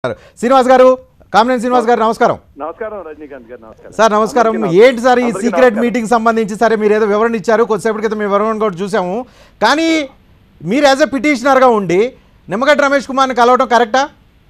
శ్రీనివాస్ గారు కామినేని శ్రీనివాస్ గారు నమస్కారం నమస్కారం రజనీకాంత్ గారు నమస్కారం సార్ నమస్కారం అందరికీ ఏంటి సార్ ఈ అందరికీ సీక్రెట్ నమస్కారం. మీటింగ్ సంబంధించి సరే మీరు ఏదో వివరణ ఇచ్చారు కొద్దిసేపటి క్రితం మీ వివరణ కూడా చూసాము కానీ మీరు యాజ్ ఎ పిటిషనర్గా ఉండి నిమ్మగడ్డ రమేష్ కుమార్ని కలవడం కరెక్టా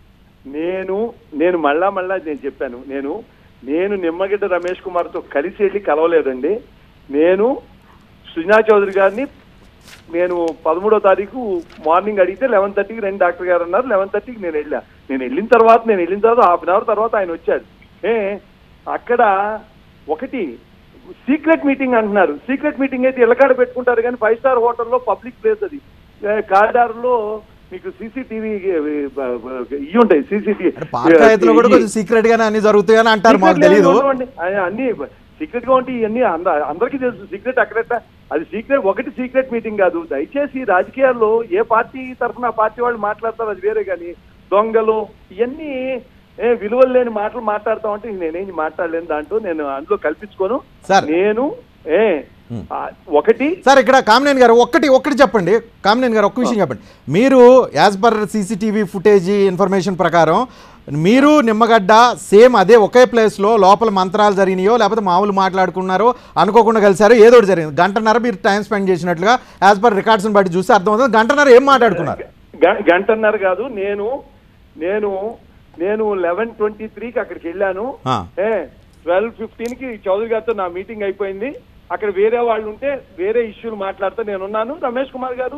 నేను నేను మళ్ళా మళ్ళా నేను చెప్పాను నేను నేను నిమ్మగడ్డ రమేష్ కుమార్తో కలిసి వెళ్ళి కలవలేదండి నేను సుజనా చౌదరి గారిని నేను పదమూడో తారీఖు మార్నింగ్ అడిగితే లెవెన్ థర్టీకి రెండు డాక్టర్ గారు అన్నారు లెవెన్ థర్టీకి నేను వెళ్ళా నేను వెళ్ళిన తర్వాత నేను వెళ్ళిన తర్వాత హాఫ్ అన్ అవర్ తర్వాత ఆయన వచ్చాడు ఏ అక్కడ ఒకటి సీక్రెట్ మీటింగ్ అంటున్నారు సీక్రెట్ మీటింగ్ అయితే ఇళ్ళకాడ పెట్టుకుంటారు కానీ ఫైవ్ స్టార్ హోటల్లో పబ్లిక్ ప్లేస్ అది కారిడార్లో మీకు సీసీటీవీ ఇవి ఉంటాయి సీసీటీవీ అంటే పార్కాయత్లో కూడా కొంచెం సీక్రెట్ గానే అన్ని జరుగుతాయని అంటారు మాకు తెలియదు అన్ని సీక్రెట్ గా ఉంటే ఇవన్నీ అంద- అందరికీ తెలుసు సీక్రెట్ అక్కడెట్ట అది సీక్రెట్ ఒకటి సీక్రెట్ మీటింగ్ కాదు దయచేసి రాజకీయాల్లో ఏ పార్టీ తరఫున ఆ పార్టీ వాళ్ళు మాట్లాడతారు అది వేరే కానీ దొంగలు ఇవన్నీ ఏ విలువలు లేని మాటలు మాట్లాడతా ఉంటే నేనేం మాట్లాడలేను దాంట్లో నేను అందులో కల్పించుకోను సార్. నేను ఏ ఆ, ఒకటి సార్ ఇక్కడ కామినేని గారు ఒక్కటి ఒక్కటి చెప్పండి కామినేని గారు ఒక్క విషయం చెప్పండి మీరు as per CCTV footage information ప్రకారం మీరు నిమ్మగడ్డ సేమ్ అదే ఒకే ప్లేస్లో లోపల మంత్రాలు జరిగినాయో లేకపోతే మామూలు మాట్లాడుకున్నారో అనుకోకుండా కలిసారో ఏదో ఒకటి జరిగింది గంటన్నర మీరు టైం స్పెండ్ చేసినట్లుగా యాజ్ పర్ రికార్డ్స్ని బట్టి చూస్తే అర్థమవుతుంది గంటన్నర ఏం మాట్లాడుకున్నారు గ- గంటన్నర కాదు నేను నేను నేను లెవెన్ ట్వంటీ త్రీకి అక్కడికి వెళ్ళాను ఆ. ఏ ట్వెల్వ్ ఫిఫ్టీన్ కి చౌదరి గారితో నా మీటింగ్ అయిపోయింది అక్కడ వేరే వాళ్ళు ఉంటే వేరే ఇష్యూలు మాట్లాడుతూ నేను ఉన్నాను రమేష్ కుమార్ గారు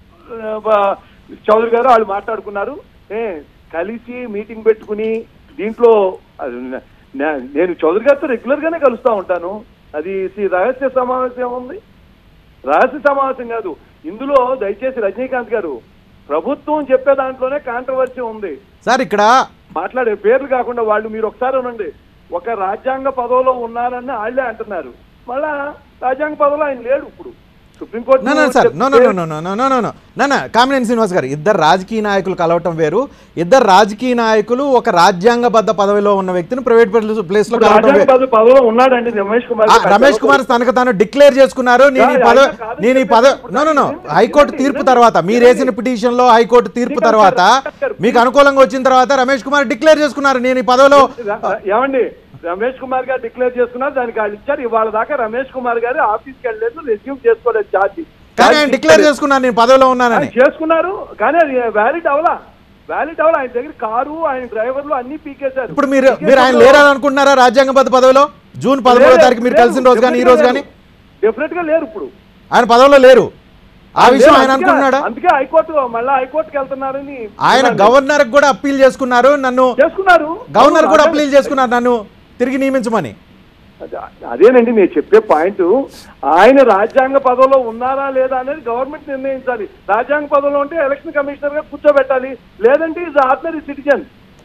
ఆ, బా- చౌదరి గారు వాళ్ళు మాట్లాడుకున్నారు ఏ కలిసి మీటింగ్ పెట్టుకుని దీంట్లో అది న- న- నేను చౌదరి గారితో రెగ్యులర్ గానే కలుస్తా ఉంటాను అది సి- రహస్య సమావేశం ఏముంది రహస్య సమావేశం కాదు ఇందులో దయచేసి రజనీకాంత్ గారు ప్రభుత్వం చెప్పే దాంట్లోనే కాంట్రవర్సీ ఉంది సార్ ఇక్కడ మాట్లాడే పేర్లు కాకుండా వాళ్ళు మీరు ఒకసారి ఉండండి ఒక రాజ్యాంగ పదవిలో ఉన్నారని వాళ్ళే అంటున్నారు మళ్ళా రాజ్యాంగ పదవిలో ఆయన లేడు ఇప్పుడు supreme court no no sir no no no no no no no no no no Kamineni Srinivas గారు ఇద్దరు రాజకీయ నాయకులు కలవటం వేరు ఇద్దరు రాజకీయ నాయకులు ఒక రాజ్యాంగబద్ధ పదవిలో ఉన్న వ్యక్తిని ప్రైవేట్ ప్లేస్ లో ఇప్పుడు కలవటం రాజ్యాంగ వేరు పదవి పదవిలో ఉన్నాడండి రమేష్ కుమార్ ఆ, గారు. రమేష్ కుమార్ తనకు తాను డిక్లేర్ చేసుకున్నారు నేను ఈ యా, పదవి యా, కాదు, నేను ఈ పదవి నో నో నో హైకోర్టు తీర్పు తర్వాత మీరు వేసిన పిటిషన్ లో హైకోర్టు తీర్పు తర్వాత మీకు అనుకూలంగా వచ్చిన తర్వాత రమేష్ కుమార్ డిక్లేర్ చేసుకున్నారు నేను ఈ పదవిలో ర- ర- ఏమండి రమేష్ కుమార్ గారు డిక్లేర్ చేసుకున్నారు దానికి వాళ్ళు ఇచ్చారు ఇవాళ దాకా రమేష్ కుమార్ గారు ఆఫీస్కి వెళ్ళలేదు రెజ్యూమ్ చేసుకోలేదు ఛార్జ్ కానీ ఆయన డిక్లేర్ చేసుకున్నారు నేను పదవిలో ఉన్నానని ఆయన చేసుకున్నారు కానీ అది వ్యాలిడ్ అవలా వ్యాలిడ్ అవలా ఆయన దగ్గర కారు ఆయన డ్రైవర్లు అన్ని పీకేశారు ఇప్పుడు మీరు మీరు ఆయన లేరని అనుకుంటున్నారా రాజ్యాంగబద్ధ పదవిలో జూన్ పదమూడో తారీఖు మీరు కలిసిన రోజు కానీ ఈ రోజు కానీ డెఫినెట్ గా లేరు ఇప్పుడు ఆయన పదవిలో లేరు ఆ విషయం ఆయన అందుకే- అనుకుంటున్నాడా అందుకే హైకోర్టు మళ్ళీ హైకోర్టుకి వెళ్తున్నారని ఆయన గవర్నర్ కూడా అప్పీల్ చేసుకున్నారు నన్ను చేసుకున్నారు గవర్నర్ కూడా అదే- అప్పీల్ చేసుకున్నారు నన్ను తిరిగి నియమించమని అదే- అదేనండి నేను చెప్పే పాయింట్ ఆయన రాజ్యాంగ పదవిలో ఉన్నారా లేదా అనేది గవర్నమెంట్ నిర్ణయించాలి రాజ్యాంగ పదవిలో ఉంటే ఎలక్షన్ కమిషనర్ గా కూర్చోబెట్టాలి లేదంటే ఈజ్ ఆర్డినరీ సిటిజన్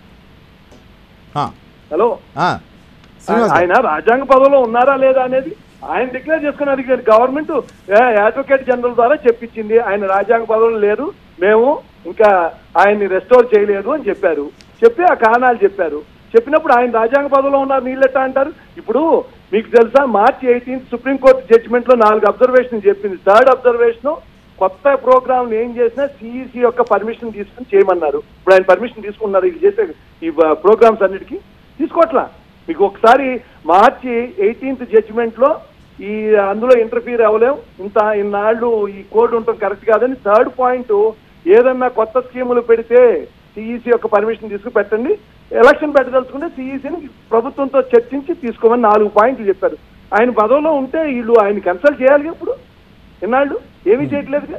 ఆ, హలో ఆ. శ్రీనివాస్ గారు. ఆయన రాజ్యాంగ పదవిలో ఉన్నారా లేదా అనేది ఆయన డిక్లేర్ చేసుకున్నారు ఇక గవర్నమెంట్ అడ్వకేట్ జనరల్ ద్వారా చెప్పించింది ఆయన రాజ్యాంగ పదవులు లేరు మేము ఇంకా ఆయన్ని రెస్టోర్ చేయలేదు అని చెప్పారు చెప్పి ఆ కారణాలు చెప్పారు చెప్పినప్పుడు ఆయన రాజ్యాంగ పదవిలో ఉన్నారు నీళ్ళెట్టా అంటారు ఇప్పుడు మీకు తెలుసా మార్చి ఎయిటీన్త్ సుప్రీంకోర్టు జడ్జిమెంట్ లో నాలుగు అబ్జర్వేషన్ చెప్పింది థర్డ్ అబ్జర్వేషన్ కొత్త ప్రోగ్రామ్ ఏం చేసినా సిఈసి యొక్క పర్మిషన్ తీసుకుని చేయమన్నారు ఇప్పుడు ఆయన పర్మిషన్ తీసుకున్నారు ఇది చేసే ఈ ప్రోగ్రామ్స్ అన్నిటికీ తీసుకోవట్లా మీకు ఒకసారి మార్చి ఎయిటీన్త్ జడ్జిమెంట్ లో ఈ అందులో ఇంటర్ఫీర్ అవ్వలేం ఇంత ఇన్నాళ్ళు ఈ కోడ్ ఉండటం కరెక్ట్ కాదని థర్డ్ పాయింట్ ఏదన్నా కొత్త స్కీములు పెడితే సిఈసి యొక్క పర్మిషన్ తీసుకుని పెట్టండి ఎలక్షన్ పెట్టదలుచుకుంటే సిఈసిని ప్రభుత్వంతో చర్చించి తీసుకోమని నాలుగు పాయింట్లు చెప్పారు ఆయన పదవిలో ఉంటే వీళ్ళు ఆయన కన్సల్ట్ చేయాలి ఇప్పుడు ఇన్నాళ్ళు ఏమీ చేయట్లేదుగా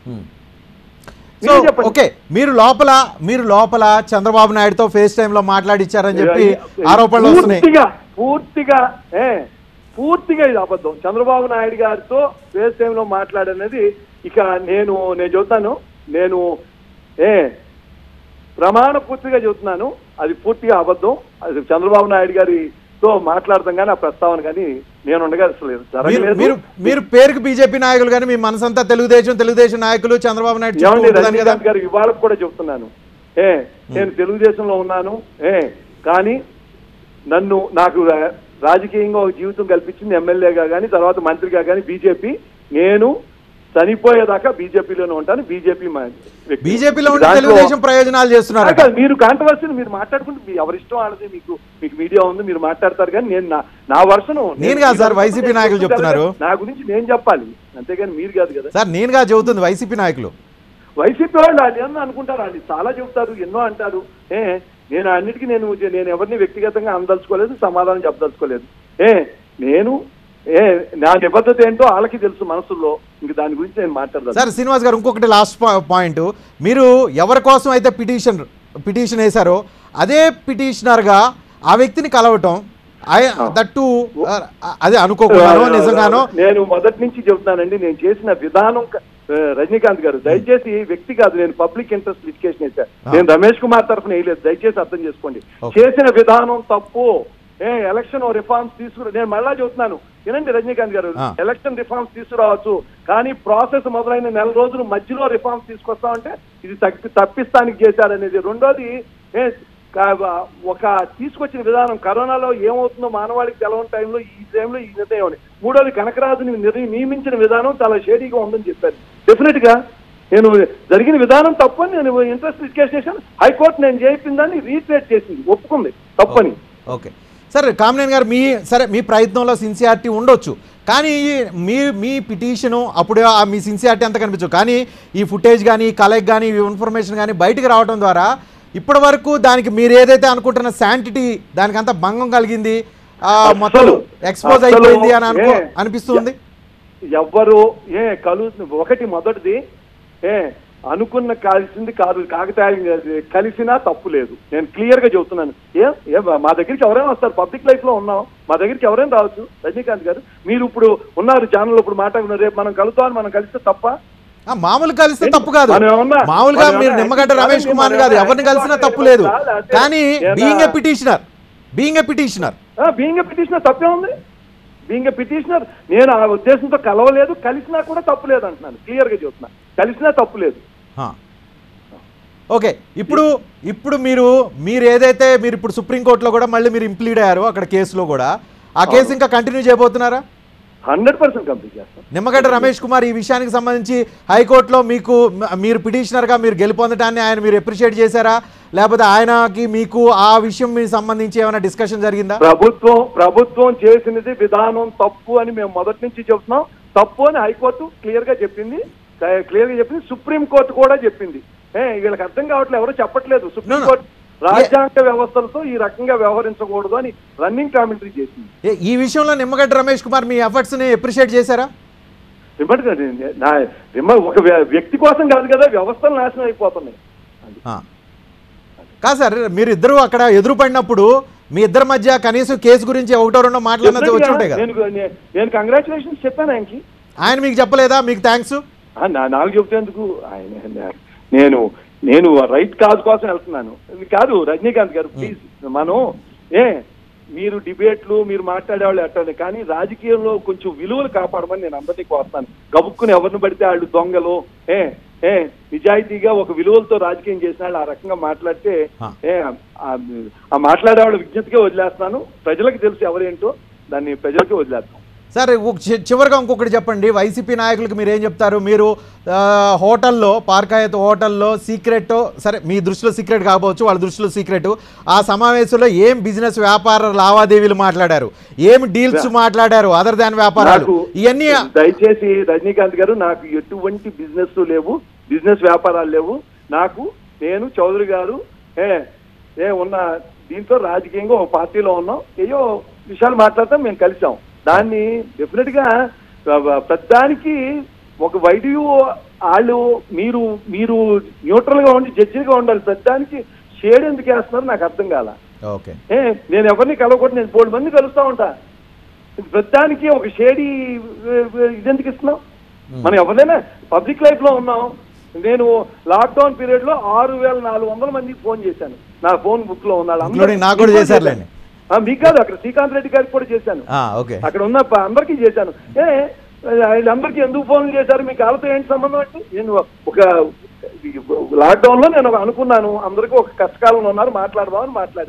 సో మీరే చెప్పండి. ఓకే మీరు లోపల మీరు లోపల చంద్రబాబు నాయుడుతో ఫేస్ టైమ్ లో మాట్లాడిచ్చారని చెప్పి ఆరోపణలు వస్తున్నాయి పూర్తిగా పూర్తిగా ఏ పూర్తిగా ఇది అబద్ధం చంద్రబాబు నాయుడు గారితో ఫేస్ టైమ్ లో మాట్లాడనేది ఇక నేను నేను చెబుతాను నేను ఏ ప్రమాణ పూర్తిగా చెబుతున్నాను అది పూర్తిగా అబద్ధం అది చంద్రబాబు నాయుడు గారితో మాట్లాడతాం కానీ ఆ ప్రస్తావన కానీ నేను ఉండగా అసలు మీరు జరగలేదు మీరు మీరు పేరుకి బీజేపీ నాయకులు కానీ మీ మనసంతా తెలుగుదేశం తెలుగుదేశం నాయకులు చంద్రబాబు నాయుడు చుట్టూ ఏమండి ఉంటుందని కదా రజనీకాంత్ గారు ఇవాళ కూడా చెప్తున్నాను ఏ నేను తెలుగుదేశంలో ఉన్నాను ఏ కానీ నన్ను నాకు రా- రాజకీయంగా ఒక జీవితం కల్పించింది ఎమ్మెల్యేగా కానీ తర్వాత మంత్రిగా కానీ బీజేపీ నేను చనిపోయేదాకా బీజేపీలోనే ఉంటాను బీజేపీ బీజేపీలో ఉండి తెలుగుదేశం ప్రయోజనాలు చేస్తున్నారు కాదు, మీరు కాంట్రవర్సీని మీరు మాట్లాడుకుంటే మీ ఎవరిష్టం వాళ్ళది మీకు మీకు మీడియా ఉంది మీరు మాట్లాడతారు కానీ నేను నా నా వర్షను నేను కాదు సార్, వైసీపీ నాయకులు చెప్తున్నారు. నా గురించి నేను చెప్పాలి అంతేగాని మీరు కాదు కదా సార్ నేనుగా చెబుతుంది వైసీపీ నాయకులు వైసీపీ వాళ్ళు వాళ్ళు ఏమన్నా అనుకుంటారు వాళ్ళు చాలా చెబుతారు ఎన్నో అంటారు ఏ నేను అన్నిటికీ నేను నేను ఎవరిని వ్యక్తిగతంగా అందలుచుకోలేదు సమాధానం చెప్పదలుచుకోలేదు ఏ నేను ఏ నా నిబద్ధత ఏంటో వాళ్ళకి తెలుసు మనసులో ఇంక దాని గురించి నేను మాట్లాడదాను సార్ శ్రీనివాస్ గారు ఇంకొకటి లాస్ట్ పాయింట్ మీరు ఎవరి కోసం అయితే పిటిషన్ పిటిషన్ వేశారో అదే పిటిషనర్గా ఆ వ్యక్తిని కలవటం ఐ- దట్టు ఆ, అదే అనుకోకుండానో నిజంగానో నేను మొదటి నుంచి చెబుతున్నానండి నేను చేసిన విధానం క- ఆ, రజనీకాంత్ గారు దయచేసి వ్యక్తి కాదు నేను పబ్లిక్ ఇంట్రెస్ట్ లిటికేషన్ వేసా నేను రమేష్ కుమార్ తరఫున వేయలేదు దయచేసి అర్థం చేసుకోండి Okay. చేసిన విధానం తప్పు ఏ ఎలక్షన్ రిఫార్మ్స్ తీసుకురా నేను మళ్ళా చెబుతున్నాను వినండి రజనీకాంత్ గారు ఆ. ఎలక్షన్ రిఫార్మ్స్ తీసుకురావచ్చు కానీ ప్రాసెస్ మొదలైన నెల రోజులు మధ్యలో రిఫార్మ్స్ తీసుకొస్తామంటే ఇది తప్పి తప్పిస్తానికి చేశారనేది రెండోది ఏ కా- ఒక తీసుకొచ్చిన విధానం కరోనాలో ఏమవుతుందో మానవాళికి తెలవని టైంలో ఈ టైంలో ఈ నిర్ణయం అని. మూడోది కనకరాజుని నిర్- నియమించిన విధానం చాలా షేడీగా ఉందని చెప్పారు డెఫినెట్ గా నేను జరిగిన విధానం తప్పని నేను ఇంట్రెస్ట్ లిటికేషన్ చేశాను హైకోర్టు నేను చేయించిన దాన్ని రీట్రేట్ చేసింది ఒప్పుకుంది తప్పని ఓకే సరే కామినేని గారు మీ సరే మీ ప్రయత్నంలో సిన్సియారిటీ ఉండొచ్చు కానీ మీ మీ పిటిషను అప్పుడు ఆ మీ సిన్సియారిటీ అంత కనిపించదు కానీ ఈ ఫుటేజ్ కానీ ఈ కలెక్ట్ కానీ ఈ ఇన్ఫర్మేషన్ కానీ బయటికి రావడం ద్వారా ఇప్పటి వరకు దానికి మీరు ఏదైతే అనుకుంటున్న శాంటిటీ దానికి అంత భంగం కలిగింది ఆ, మొత్తం అస్సలు, ఎక్స్పోజ్ అస్సలు, అయిపోయింది అని అనుకో ఏ, అనిపిస్తుంది ఎవ్వరు ఏ కలు ఒకటి మొదటిది ఏ అనుకున్న కలిసింది కాదు కాకతాళం కలిసినా తప్పు లేదు నేను క్లియర్ గా చెబుతున్నాను ఏ ఏ మా దగ్గరికి ఎవరైనా వస్తారు పబ్లిక్ లైఫ్ లో ఉన్నాం మా దగ్గరికి ఎవరైనా రావచ్చు రజనీకాంత్ గారు మీరు ఇప్పుడు ఉన్నారు ఛానల్ ఇప్పుడు మాట్లాడుతున్నారు రేపు మనం కలుద్దామని మనం కలిస్తే తప్ప ఆ, మామూలు కలిస్తే తప్పు కాదు మనం ఏమన్నా- మామూలుగా మనం మీరు ఏమన్నా నిమ్మగడ్డ యాక్టివ్ రమేష్ కాదండి, కుమార్ మనం కాదు ఏమన్నా ఎవరిని కలిసినా యాక్టివ్ తప్పు లేదు కాదు, అంటే కానీ ఏమన్నా- being a petitioner being a petitioner being a petitioner తప్పే ఉంది బీయింగ్ ఏ పిటిషనర్ నేను ఆ ఉద్దేశంతో కలవలేదు కలిసినా కూడా తప్పు లేదు అంటున్నాను క్లియర్ గా చెబుతున్నా కలిసినా తప్పు లేదు హా. ఓకే ఇప్పుడు ఇప్పుడు మీరు మీరు ఏదైతే మీరు ఇప్పుడు సుప్రీంకోర్టులో కూడా మళ్ళీ మీరు ఇంప్లీడ్ అయ్యారు అక్కడ కేసులో కూడా ఆ కేసు ఇంకా కంటిన్యూ చేయబోతున్నారా హండ్రెడ్ పర్సెంట్ కంప్లీట్ చేస్తాం నిమ్మగడ్డ రమేష్ కుమార్ ఈ విషయానికి సంబంధించి హైకోర్టులో మీకు మ- మీరు పిటిషనర్గా మీరు గెలుపొందటాన్ని ఆయన మీరు అప్రిషియేట్ చేశారా లేకపోతే ఆయనకి మీకు ఆ విషయం మీకు సంబంధించి ఏమైనా డిస్కషన్ జరిగిందా ప్రభుత్వం ప్రభుత్వం చేసినది విధానం తప్పు అని మేము మొదటి నుంచి చెప్తున్నాం తప్పు అని హైకోర్టు క్లియర్ గా చెప్పింది క్లియర్ గా చెప్పింది సుప్రీం కోర్టు కూడా చెప్పింది ఏ వీళ్ళకి అర్థం కావట్లేదు ఎవరు చెప్పట్లేదు సుప్రీం No, no. కోర్టు రాజ్యాంగ వ్యవస్థలతో ఈ రకంగా వ్యవహరించకూడదు అని రన్నింగ్ కామెంటరీ చేసింది ఏ- ఈ విషయంలో నిమ్మగడ్డ రమేష్ కుమార్ మీ ఎఫర్ట్స్ని అప్రిషియేట్ చేశారా రిమోట్ గా నేను- నా రిమో- ఒక వ్య- వ్యక్తి కోసం కాదు కదా వ్యవస్థలు నాశనం అయిపోతున్నాయి ఆ. కాదు సార్ మీరు ఇద్దరు అక్కడ ఎదురుపడినప్పుడు మీ ఇద్దరి మధ్య కనీసం కేసు గురించి ఒకటో రెండో మాట్లాడినది వచ్చి ఉంటాయి కదా నేను నే- నేను కంగ్రాచులేషన్స్ చెప్పాను ఆయనకి ఆయన మీకు చెప్పలేదా మీకు థ్యాంక్స్ ఆ, నా- నాకు చెబుతేందుకు ఆయన నా- నేను నేను రైట్ కాజ్ కోసం వెళ్తున్నాను ఇది కాదు రజనీకాంత్ గారు ప్లీజ్ మనం ఏ మీరు డిబేట్లు మీరు మాట్లాడేవాళ్ళు ఎట్టాలి కానీ రాజకీయంలో కొంచెం విలువలు కాపాడమని నేను అందరినీ కోరుతాను గబుక్కుని ఎవరిని పడితే వాళ్ళు దొంగలు ఏ ఏ నిజాయితీగా ఒక విలువలతో రాజకీయం చేసిన వాళ్ళు ఆ రకంగా మాట్లాడితే ఆ. ఏ ఆ- ఆ మాట్లాడే వాళ్ళ విజ్ఞతకే వదిలేస్తున్నాను ప్రజలకు తెలుసు ఎవరేంటో దాన్ని ప్రజలకే వదిలేస్తాం సార్ ఒక చి- చివరిగా ఇంకొకటి చెప్పండి వైసీపీ నాయకులకు మీరు ఏం చెప్తారు మీరు ఆ, హోటల్లో పార్కాయత్ హోటల్లో సీక్రెట్ సరే మీ దృష్టిలో సీక్రెట్ కాకపోవచ్చు వాళ్ళ దృష్టిలో సీక్రెట్ ఆ సమావేశంలో ఏం బిజినెస్ వ్యాపార లావాదేవీలు మాట్లాడారు ఏం డీల్స్ మాట్లాడారు అదర్ దాన్ వ్యాపారాలు నాకు ఇవన్నీ దయచేసి రజనీకాంత్ గారు నాకు ఎటువంటి బిజినెస్ లేవు బిజినెస్ వ్యాపారాలు లేవు నాకు నేను చౌదరి గారు ఏ ఏ ఉన్న దీంతో రాజకీయంగా ఒక పార్టీలో ఉన్నాం ఏయో విషయాలు మాట్లాడతాం మేము కలిసాం దాన్ని డెఫినెట్ గా ప్రతిదానికి ఒక వైద్యు వాళ్ళు మీరు మీరు న్యూట్రల్ గా ఉండి జడ్జిగా ఉండాలి ప్రతిదానికి షేడ్ ఎందుకు వేస్తున్నారు నాకు అర్థం కాల ఓకే ఏ నేను ఎవరిని కలవకూడదు నేను మూడు మంది కలుస్తా ఉంటా ప్రతిదానికి ఒక షేడీ ఇదెందుకు ఇస్తున్నాం మనం ఎవరైనా పబ్లిక్ లైఫ్ లో ఉన్నాం నేను లాక్డౌన్ పీరియడ్ లో ఆరు వేల నాలుగు వందల మందికి ఫోన్ చేశాను నా ఫోన్ బుక్ లో ఉన్న Including నాకు కూడా చేశారులేండి. మీకు కాదు అక్కడ శ్రీకాంత్ రెడ్డి గారికి కూడా చేశాను ఓకే అక్కడ ఉన్న ప- అందరికీ చేశాను ఏ వీళ్ళందరికీ ఎందుకు ఫోన్లు చేశారు మీకు వాళ్ళతో ఏంటి సంబంధం అంటే నేను ఒక లాక్డౌన్ లో నేను ఒక అనుకున్నాను అందరికీ ఒక కష్టకాలంలో ఉన్నారు మాట్లాడదామని మాట్లాడాను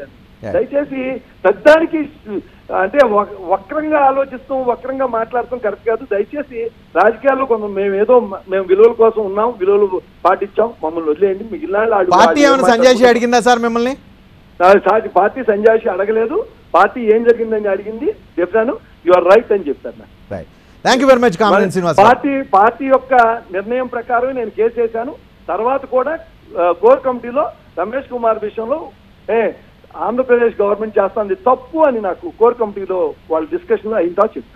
Yeah. దయచేసి పెద్దానికి అంటే వక్- వక్రంగా ఆలోచిస్తాం వక్రంగా మాట్లాడతాం కరెక్ట్ కాదు దయచేసి రాజకీయాల్లో కొంత మేము ఏదో మ- మేము విలువల కోసం ఉన్నాం విలువలు పాటించాం మమ్మల్ని వదిలేయండి మిగిలిన వాళ్ళు వాళ్ళు- పార్టీ వాళ్ళు ఏం ఏమైనా సంజయ్ మాట్లాడుకుంటారు. అడిగిందా సార్ మిమ్మల్ని నా- సాటి పార్టీ సంజాయిషి అడగలేదు పార్టీ ఏం జరిగిందని అడిగింది చెప్పాను యు ఆర్ రైట్ అని చెప్పాను నాకు. Right thank you very much Kamineni Srinivas party party యొక్క నిర్ణయం ప్రకారం నేను కేసు వేశాను తర్వాత కూడా ఆ, కోర్ కమిటీలో రమేష్ కుమార్ విషయంలో ఏ ఆంధ్రప్రదేశ్ గవర్నమెంట్ చేస్తుంది తప్పు అని నాకు కోర్ కమిటీలో వాళ్ళ డిస్కషన్ లో అయిన చెప్పారు